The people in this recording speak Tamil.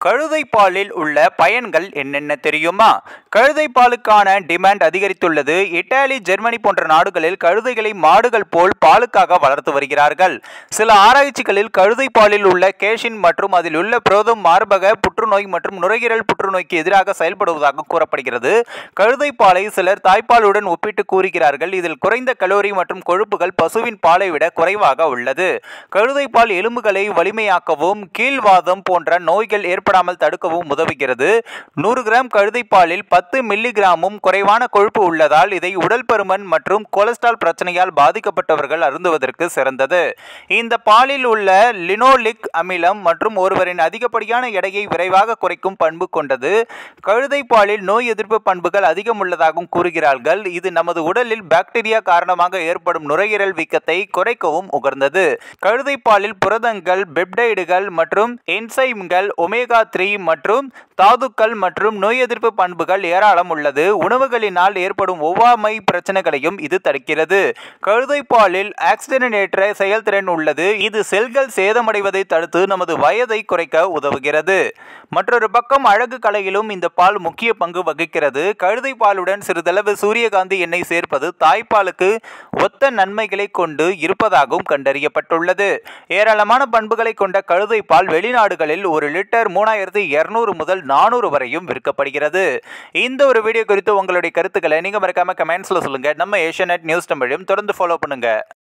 கழுதை பாலில் உள்ள பயன்கள் என்னென்ன தெரியுமா கழுதை பாலுக்கான டிமாண்ட் அதிகரித்துள்ளது இத்தாலி ஜெர்மனி போன்ற நாடுகளில் கழுதைகளை மாடுகள் போல் பாலுக்காக வளர்த்து வருகிறார்கள் சில ஆராய்ச்சிகளில் கழுதை பாலில் உள்ள கேஷின் மற்றும் அதில் உள்ள புரோதம் மார்பக புற்றுநோய் மற்றும் நுரையீரல் புற்றுநோய்க்கு எதிராக செயல்படுவதாக கூறப்படுகிறது கழுதை பாலை சிலர் தாய்ப்பாலுடன் ஒப்பிட்டு கூறுகிறார்கள் இதில் குறைந்த கலோரி மற்றும் கொழுப்புகள் பசுவின் பாலை விட குறைவாக உள்ளது கழுதை பால் எலும்புகளை வலிமையாக்கவும் கீழ்வாதம் போன்ற நோய்கள் ஏற்படாமல் தடுக்கவும் உதவுகிறது நூறு கிராம் கழுதை பாலில் பத்து மில்லி கிராமும் குறைவான கொழுப்பு உள்ளதால் இதை உடல் பருமன் மற்றும் கொலஸ்ட்ரால் பிரச்சனையால் பாதிக்கப்பட்டவர்கள் அருந்துவதற்கு சிறந்தது இந்த பாலில் உள்ள லினோலிக் அமிலம் மற்றும் ஒருவரின் அதிகப்படியான எடையை விரைவாக குறைக்கும் பண்பு கொண்டது கழுதை பாலில் நோய் எதிர்ப்பு பண்புகள் அதிகம் உள்ளதாகவும் கூறுகிறார்கள் இது நமது உடலில் பாக்டீரியா காரணமாக ஏற்படும் நுரையீரல் வீக்கத்தை குறைக்கவும் உகர்ந்தது கழுதை பாலில் புரதங்கள் பெப்டைடுகள் மற்றும் என்சைம்கள் ஒமேகா த்ரீ மற்றும் தாதுக்கள் மற்றும் நோய் எதிர்ப்பு பண்புகள் ஏராளம் உள்ளது உணவுகளினால் ஏற்படும் ஒவ்வாமை பிரச்சனைகளையும் இது தடுக்கிறது கழுதை பாலில் ஆக்சிஜனேற்ற செயல்திறன் உள்ளது இது செல்கள் சேதமடைவதை தடுத்து நமது வயதை குறைக்க உதவுகிறது மற்றொரு பக்கம் அழகு கலையிலும் இந்த பால் முக்கிய பங்கு வகிக்கிறது கழுதை பாலுடன் சிறிதளவு சூரியகாந்தி எண்ணெய் சேர்ப்பது தாய்ப்பாலுக்கு ஒத்த நன்மைகளை கொண்டு இருப்பதாகவும் கண்டறியப்பட்டுள்ளது ஏராளமான பண்புகளை கொண்ட கழுதை பால் வெளிநாடுகளில் ஒரு லிட்டர் மூணாயிரத்தி இருநூறு முதல் நானூறு வரையும் விற்கப்படுகிறது இந்த ஒரு வீடியோ குறித்து உங்களுடைய கருத்துக்களை நீங்க மறக்காம கமெண்ட்ஸ்ல சொல்லுங்க நம்ம ஏஷியா நியூஸ் தமிழையும் தொடர்ந்து ஃபாலோ பண்ணுங்க